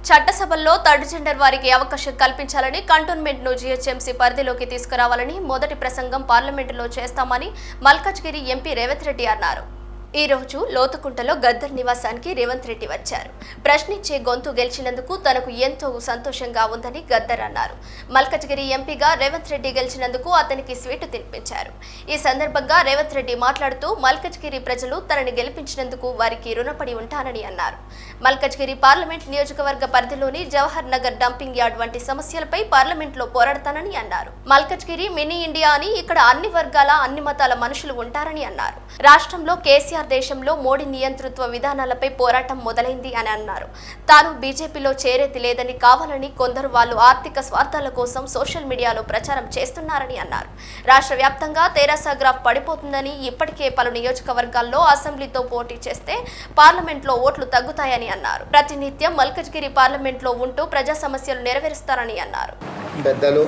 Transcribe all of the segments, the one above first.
చట్టసభల్లో third gender వారికి అవకాశం కల్పించాలని కంటోన్మెంట్ ను జీహెచ్ఎంసీ పరిధిలోకి తీసుకురావాలని మొదటి ప్రసంగం పార్లమెంటులో చేస్తామని మల్కజ్గిరి ఎంపీ రేవంత్ రెడ్డి అన్నారు ఈ రోజు లోతుకుంటలో గద్దర్ నివాసానికి రేవంత్ రెడ్డి వచ్చారు ప్రశ్నించే గొంతు గెలిచినందుకు తనకు ఎంతో సంతోషంగా ఉందని గద్దర్ అన్నారు మల్కజ్గిరి ఎంపీగా రేవంత్ రెడ్డి గెలిచినందుకు అతనికి స్వీటు తినిపించారు ఈ సందర్భంగా రేవంత్ రెడ్డి మాట్లాడుతూ మల్కజ్గిరి ప్రజలు తనని గెలిపించినందుకు వారికి రుణపడి ఉంటానని అన్నారు మల్కజ్గిరి పార్లమెంట్ నియోజకవర్గ పరిధిలోని జవహర్ నగర్ డంపింగ్ యార్డ్ వంటి సమస్యలపై పార్లమెంట్లో పోరాడతానని అన్నారు మల్కజ్గిరి మినీ ఇండియా అని ఇక్కడ అన్ని వర్గాల అన్ని మతాల మనుషులు ఉంటారని అన్నారు రాష్ట్రంలో కేసీఆర్ దేశంలో మోడీ నియంతృత్వ విధానాలపై పోరాటం మొదలైంది అని అన్నారు తాను బీజేపీలో చేరేది లేదని కావాలని కొందరు వాళ్ళు ఆర్థిక స్వార్థాల కోసం సోషల్ మీడియాలో ప్రచారం చేస్తున్నారని అన్నారు రాష్ట్ర వ్యాప్తంగా తెరాస గ్రాఫ్ పడిపోతుందని ఇప్పటికే పలు నియోజకవర్గాల్లో అసెంబ్లీతో పోటీ చేస్తే పార్లమెంట్లో ఓట్లు తగ్గుతాయని అన్నారు ప్రతినిత్యం మల్కజ్గిరి పార్లమెంట్లో ఉంటూ ప్రజా సమస్యలు నెరవేరుస్తారని అన్నారు పెద్దలు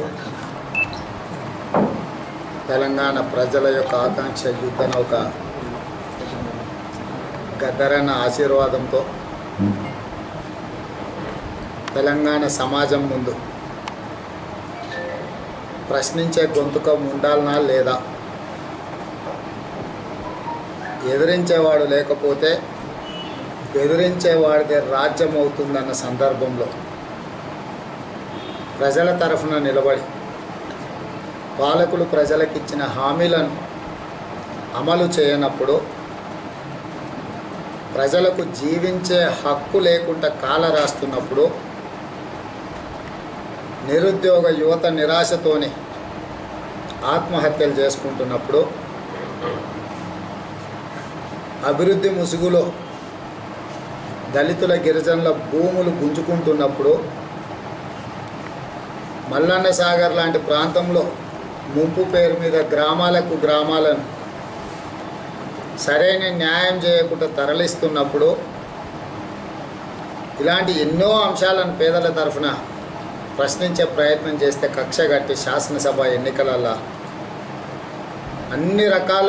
తెలంగాణ ప్రజల యొక్క ఆకాంక్ష యుద్ధ నౌక గద్దరన్న ఆశీర్వాదంతో తెలంగాణ సమాజం ముందు ప్రశ్నించే గొంతుక ఉండాలనా లేదా ఎదిరించేవాడు లేకపోతే బెదిరించేవాడిదే రాజ్యం అవుతుందన్న సందర్భంలో ప్రజల తరఫున నిలబడి పాలకులు ప్రజలకు ఇచ్చిన హామీలను అమలు చేయనప్పుడు ప్రజలకు జీవించే హక్కు లేకుండా కాల రాస్తున్నప్పుడు నిరుద్యోగ యువత నిరాశతోని ఆత్మహత్యలు చేసుకుంటున్నప్పుడు అభివృద్ధి ముసుగులో దళితుల గిరిజనుల భూములు గుంజుకుంటున్నప్పుడు మల్లన్న సాగర్ లాంటి ప్రాంతంలో ముంపు పేరు మీద గ్రామాలకు గ్రామాలను సరైన న్యాయం చేయకుండా తరలిస్తున్నప్పుడు ఇలాంటి ఎన్నో అంశాలను పేదల తరఫున ప్రశ్నించే ప్రయత్నం చేస్తే కక్ష కట్టి శాసనసభ ఎన్నికలలో అన్ని రకాల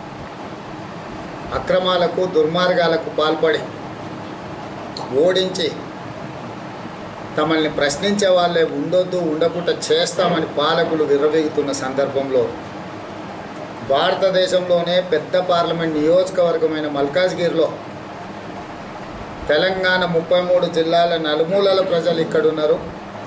అక్రమాలకు దుర్మార్గాలకు పాల్పడి ఓడించి తమల్ని ప్రశ్నించే వాళ్ళే ఉండొద్దు ఉండకుండా చేస్తామని పాలకులు విర్రవీగుతున్న సందర్భంలో భారతదేశంలోనే పెద్ద పార్లమెంట్ నియోజకవర్గమైన మల్కాజ్గిరిలో తెలంగాణ ముప్పై మూడు జిల్లాల నలుమూలల ప్రజలు ఇక్కడున్నారు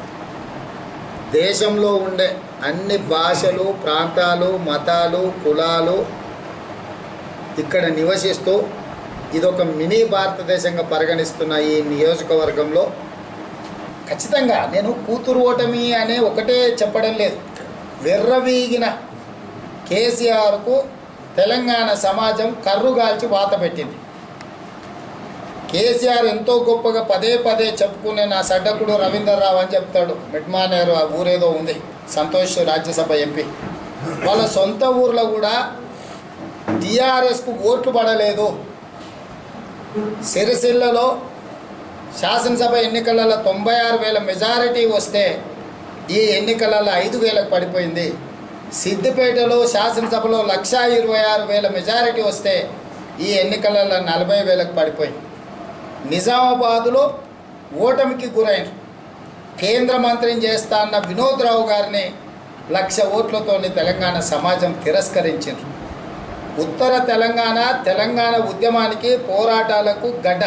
దేశంలో ఉండే అన్ని భాషలు ప్రాంతాలు మతాలు కులాలు ఇక్కడ నివసిస్తూ ఇదొక మినీ భారతదేశంగా పరిగణిస్తున్న ఈ నియోజకవర్గంలో ఖచ్చితంగా నేను కూతురు ఓటమి అనే ఒకటే చెప్పడం లేదు వెర్రవీగిన కేసీఆర్కు తెలంగాణ సమాజం కర్రుగాల్చి వాత పెట్టింది కేసీఆర్ ఎంతో గొప్పగా పదే పదే చెప్పుకునే నా సడ్డకుడు రవీందర్ రావు అని చెప్తాడు మిడ్మానేరు ఆ ఊరేదో ఉంది సంతోష్ రాజ్యసభ ఎంపీ వాళ్ళ సొంత ఊర్లో కూడా టీఆర్ఎస్కు ఓట్లు పడలేదు సిరిసిల్లలో శాసనసభ ఎన్నికలలో తొంభై ఆరు వేల మెజారిటీ వస్తే ఈ ఎన్నికలలో ఐదు వేలకు పడిపోయింది సిద్దిపేటలో శాసనసభలో లక్షా ఇరవై ఆరు వేల మెజారిటీ వస్తే ఈ ఎన్నికలలో నలభై వేలకు పడిపోయింది నిజామాబాదులో ఓటమికి గురైన కేంద్ర మంత్రిని చేస్తా అన్న వినోద్ రావు గారిని లక్ష ఓట్లతోని తెలంగాణ సమాజం తిరస్కరించింది ఉత్తర తెలంగాణ తెలంగాణ ఉద్యమానికి పోరాటాలకు గడ్డ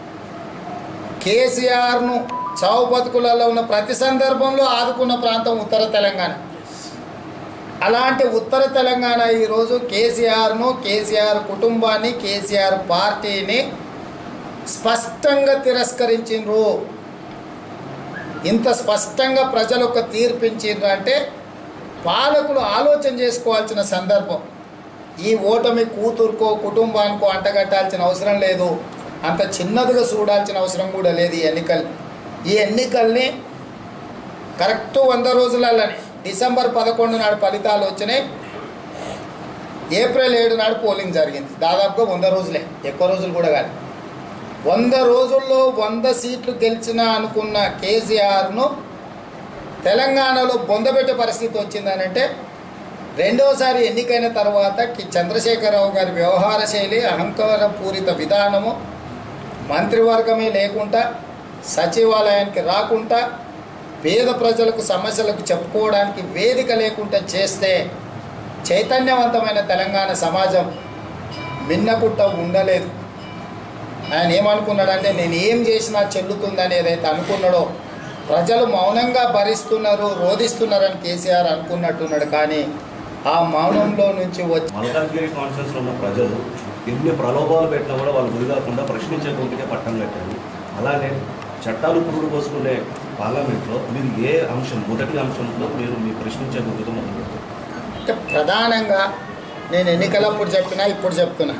కేసీఆర్ను చావు బతుకులలో ఉన్న ప్రతి సందర్భంలో ఆదుకున్న ప్రాంతం ఉత్తర తెలంగాణ అలాంటి ఉత్తర తెలంగాణ ఈరోజు కేసీఆర్ను కేసీఆర్ కుటుంబాన్ని కేసీఆర్ పార్టీని స్పష్టంగా తిరస్కరించిండ్రు ఇంత స్పష్టంగా ప్రజలు ఒక తీర్పించిండ్రు అంటే పాలకులు ఆలోచన చేసుకోవాల్సిన సందర్భం ఈ ఓటమి కూతురుకో కుటుంబానికో అంటగట్టాల్సిన అవసరం లేదు అంత చిన్నదిగా చూడాల్సిన అవసరం కూడా లేదు ఈ ఎన్నికలు ఈ ఎన్నికల్ని కరెక్ట్ వంద రోజులలోనే డిసెంబర్ పదకొండు నాడు ఫలితాలు వచ్చినాయి ఏప్రిల్ ఏడు నాడు పోలింగ్ జరిగింది దాదాపుగా వంద రోజులే ఎక్కువ రోజులు కూడా కాదు వంద రోజుల్లో వంద సీట్లు గెలిచిన అనుకున్న కేసీఆర్ను తెలంగాణలో బొందబెట్టే పరిస్థితి వచ్చిందనంటే రెండోసారి ఎన్నికైన తర్వాత కి చంద్రశేఖరరావు గారి వ్యవహార శైలి అహంకార పూరిత విధానము మంత్రివర్గమే లేకుండా సచివాలయానికి రాకుండా పేద ప్రజలకు సమస్యలకు చెప్పుకోవడానికి వేదిక లేకుండా చేస్తే చైతన్యవంతమైన తెలంగాణ సమాజం మిన్నకుట్ట ఉండలేదు ఆయన ఏమనుకున్నాడంటే నేను ఏం చేసినా చెల్లుతుందని ఏదైతే అనుకున్నాడో ప్రజలు మౌనంగా భరిస్తున్నారు రోధిస్తున్నారని కేసీఆర్ అనుకున్నట్టున్నాడు కానీ ఆ మౌనంలో నుంచి వచ్చి మల్కాజ్గిరి కాన్ఫరెన్స్ లో ఉన్న ప్రజలు ఎన్ని ప్రలోభాలు పెట్టినా కూడా వాళ్ళు గురి కాకుండా ప్రశ్నించే గొంతుకే పట్టం కట్టారు అలానే చట్టాలు పురుడు పోసుకునే పార్లమెంట్లో మీరు ఏ అంశం మొదటి అంశంలో మీరు మీ ప్రశ్నించే గొంతుతో మొదలు పెడతారు అంటే ప్రధానంగా నేను ఎన్నికలప్పుడు చెప్పినా ఇప్పుడు చెప్తున్నా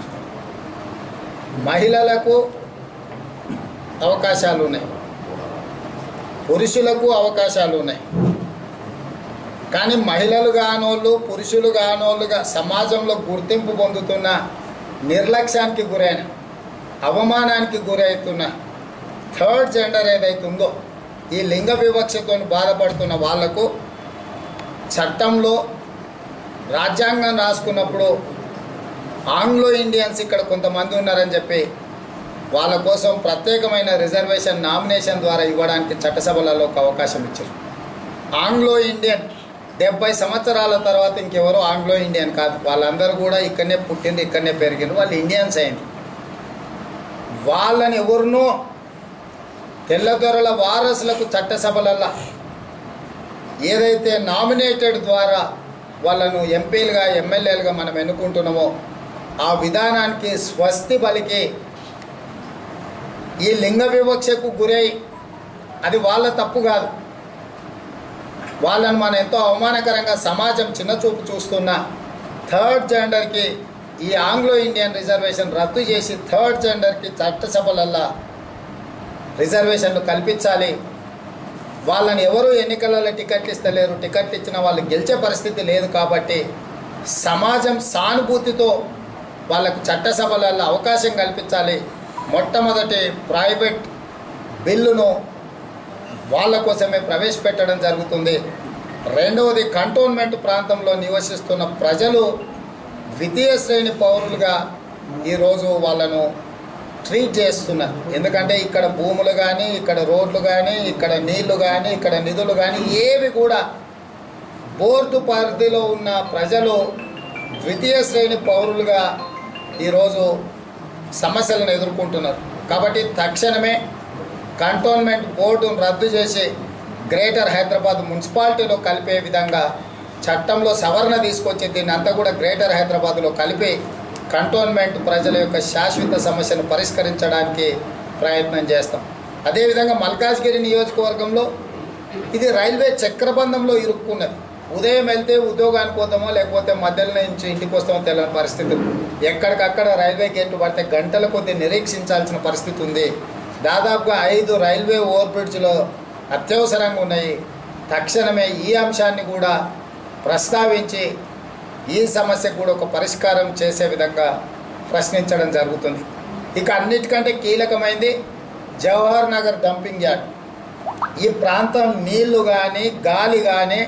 మహిళలకు అవకాశాలు ఉన్నాయి పురుషులకు అవకాశాలు ఉన్నాయి కానీ మహిళలు కానోళ్ళు పురుషులు కానోళ్ళుగా సమాజంలో గుర్తింపు పొందుతున్న నిర్లక్ష్యానికి గురైన అవమానానికి గురవుతున్న థర్డ్ జెండర్ ఏదైతే ఉందో ఈ లింగ వివక్షతో బాధపడుతున్న వాళ్లకు చట్టంలో రాజ్యాంగం రాసుకున్నప్పుడు ఆంగ్లో ఇండియన్స్ ఇక్కడ కొంతమంది ఉన్నారని చెప్పి వాళ్ళ కోసం ప్రత్యేకమైన రిజర్వేషన్ నామినేషన్ ద్వారా ఇవ్వడానికి చట్టసభలలో ఒక అవకాశం ఇచ్చారు ఆంగ్లో ఇండియన్ డెబ్బై సంవత్సరాల తర్వాత ఇంకెవరో ఆంగ్లో ఇండియన్ కాదు వాళ్ళందరూ కూడా ఇక్కడనే పుట్టిండ్రు ఇక్కడనే పెరిగిండ్రు వాళ్ళు ఇండియన్స్ అయింది వాళ్ళని ఎవరినో తెల్లదొరల వారసులకు చట్టసభలల్లో ఏదైతే నామినేటెడ్ ద్వారా వాళ్ళను ఎంపీలుగా ఎమ్మెల్యేలుగా మనం ఎన్నుకుంటున్నామో ఆ విధానానికి స్వస్తి పలికి ఈ లింగ వివక్షకు గురై అది వాళ్ళ తప్పు కాదు వాళ్ళను మనం ఎంతో అవమానకరంగా సమాజం చిన్నచూపు చూస్తున్న థర్డ్ జెండర్కి ఈ ఆంగ్లో ఇండియన్ రిజర్వేషన్ రద్దు చేసి థర్డ్ జెండర్కి చట్టసభలల్లో రిజర్వేషన్లు కల్పించాలి వాళ్ళని ఎవరు ఎన్నికలలో టికెట్లు ఇస్తలేరు టికెట్లు ఇచ్చిన వాళ్ళు గెలిచే పరిస్థితి లేదు కాబట్టి సమాజం సానుభూతితో వాళ్ళకు చట్టసభలలో అవకాశం కల్పించాలి మొట్టమొదటి ప్రైవేట్ బిల్లును వాళ్ళ కోసమే ప్రవేశపెట్టడం జరుగుతుంది రెండవది కంటోన్మెంట్ ప్రాంతంలో నివసిస్తున్న ప్రజలు ద్వితీయ శ్రేణి పౌరులుగా ఈరోజు వాళ్ళను ట్రీట్ చేస్తున్నారు ఎందుకంటే ఇక్కడ భూములు కానీ ఇక్కడ రోడ్లు కానీ ఇక్కడ నీళ్లు కానీ ఇక్కడ నిధులు కానీ ఏవి కూడా బోర్డు పరిధిలో ఉన్న ప్రజలు ద్వితీయ శ్రేణి పౌరులుగా ఈరోజు సమస్యలను ఎదుర్కొంటున్నారు కాబట్టి తక్షణమే కంటోన్మెంట్ బోర్డును రద్దు చేసి గ్రేటర్ హైదరాబాద్ మున్సిపాలిటీలో కలిపే విధంగా చట్టంలో సవరణ తీసుకొచ్చి దీన్ని అంతా కూడా గ్రేటర్ హైదరాబాద్లో కలిపి కంటోన్మెంట్ ప్రజల యొక్క శాశ్వత సమస్యను పరిష్కరించడానికి ప్రయత్నం చేస్తాం అదేవిధంగా మల్కాజ్గిరి నియోజకవర్గంలో ఇది రైల్వే చక్రబంధంలో ఇరుక్కున్నది ఉదయం వెళ్తే ఉద్యోగానికి పోతామో లేకపోతే మధ్యలో నుంచి ఇంటికి వస్తామో తెలియని పరిస్థితి ఎక్కడికక్కడ రైల్వే గేట్లు పడితే గంటల కొద్ది నిరీక్షించాల్సిన పరిస్థితి ఉంది దాదాపుగా ఐదు రైల్వే ఓవర్ బ్రిడ్జ్లో అత్యవసరంగా ఉన్నాయి తక్షణమే ఈ అంశాన్ని కూడా ప్రస్తావించి ఈ సమస్యకు కూడా ఒక పరిష్కారం చేసే విధంగా ప్రశ్నించడం జరుగుతుంది ఇక అన్నిటికంటే కీలకమైంది జవహర్ నగర్ డంపింగ్ యార్డ్ ఈ ప్రాంతం నీళ్లు కానీ గాలి కానీ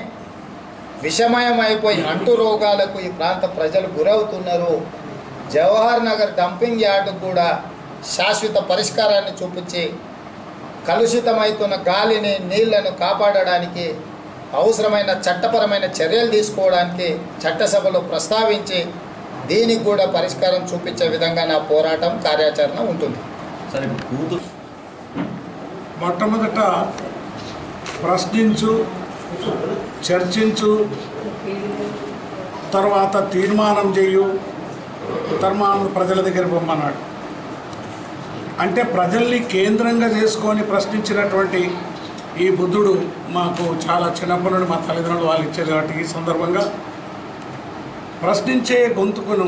విషమయం అయిపోయి అంటు రోగాలకు ఈ ప్రాంత ప్రజలు గురవుతున్నారు జవహర్ నగర్ డంపింగ్ యార్డు కూడా శాశ్వత పరిష్కారాన్ని చూపించి కలుషితమవుతున్న గాలిని నీళ్లను కాపాడడానికి అవసరమైన చట్టపరమైన చర్యలు తీసుకోవడానికి చట్టసభలో ప్రస్తావించి దీనికి కూడా పరిష్కారం చూపించే విధంగా నా పోరాటం కార్యాచరణ ఉంటుంది సరే కూతురు మొట్టమొదట ప్రశ్నించు చర్చించు తర్వాత తీర్మానం చేయు తీర్మానం ప్రజల దగ్గర పొమ్మన్నాడు అంటే ప్రజల్ని కేంద్రంగా చేసుకొని ప్రశ్నించినటువంటి ఈ బుద్ధుడు మాకు చాలా చిన్నప్పటి నుండి మా తల్లిదండ్రులు వాళ్ళు ఇచ్చారు కాబట్టి ఈ సందర్భంగా ప్రశ్నించే గొంతుకును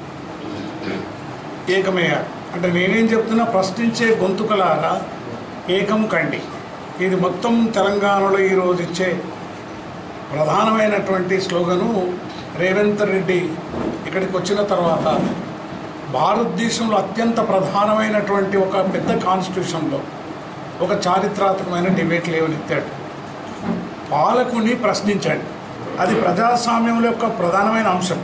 ఏకమయ్యాడు అంటే నేనేం చెప్తున్నా ప్రశ్నించే గొంతుకలారా ఏకం కండి ఇది మొత్తం తెలంగాణలో ఈరోజు ఇచ్చే ప్రధానమైనటువంటి స్లోగను రేవంత్ రెడ్డి ఇక్కడికి వచ్చిన తర్వాత భారతదేశంలో అత్యంత ప్రధానమైనటువంటి ఒక పెద్ద కాన్స్టిట్యూషన్లో ఒక చారిత్రాత్మకమైన డిబేట్ లేవనెత్తాడు పాలకుని ప్రశ్నించండి అది ప్రజాస్వామ్యంలో యొక్క ప్రధానమైన అంశం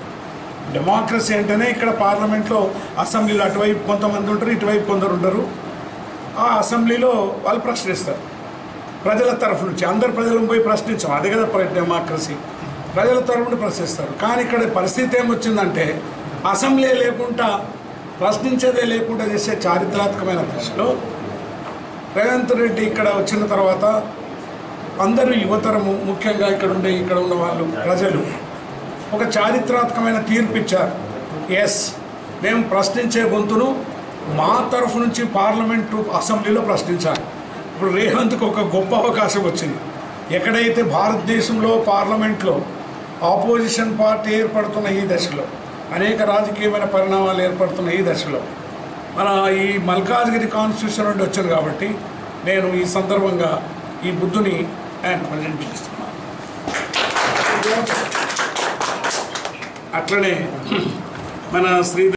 డెమోక్రసీ అంటేనే ఇక్కడ పార్లమెంట్లో అసెంబ్లీలో అటువైపు కొంతమంది ఉంటారు ఇటువైపు కొందరు ఉంటారు ఆ అసెంబ్లీలో వాళ్ళు ప్రశ్నిస్తారు ప్రజల తరఫు నుంచి అందరు ప్రజలను పోయి ప్రశ్నించాం అదే కదా ప్ర- డెమోక్రసీ ప్రజల తరఫున ప్రశ్నిస్తారు కానీ ఇక్కడ పరిస్థితి ఏమొచ్చిందంటే అసెంబ్లీ లేకుండా ప్రశ్నించేదే లేకుండా చేసే చారిత్రాత్మకమైన దశలో రేవంత్ రెడ్డి ఇక్కడ వచ్చిన తర్వాత అందరూ యువతరము ముఖ్యంగా ఇక్కడ ఉండే ఇక్కడ ఉన్న వాళ్ళు ప్రజలు ఒక చారిత్రాత్మకమైన తీర్పు ఇచ్చారు ఎస్ మేము ప్రశ్నించే గొంతును మా తరఫు నుంచి పార్లమెంటు అసెంబ్లీలో ప్రశ్నించాలి ఇప్పుడు రేవంత్కి ఒక గొప్ప అవకాశం వచ్చింది ఎక్కడైతే భారతదేశంలో పార్లమెంట్లో ఆపోజిషన్ పార్టీ ఏర్పడుతున్న ఈ దశలో అనేక రాజకీయమైన పరిణామాలు ఏర్పడుతున్న ఈ దశలో మన ఈ మల్కాజ్గిరి కాన్స్టిట్యూషన్ నుండి వచ్చాను కాబట్టి నేను ఈ సందర్భంగా ఈ బుద్ధుని ఆయన ప్రజెంట్ చేస్తున్నాను అట్లనే మన శ్రీ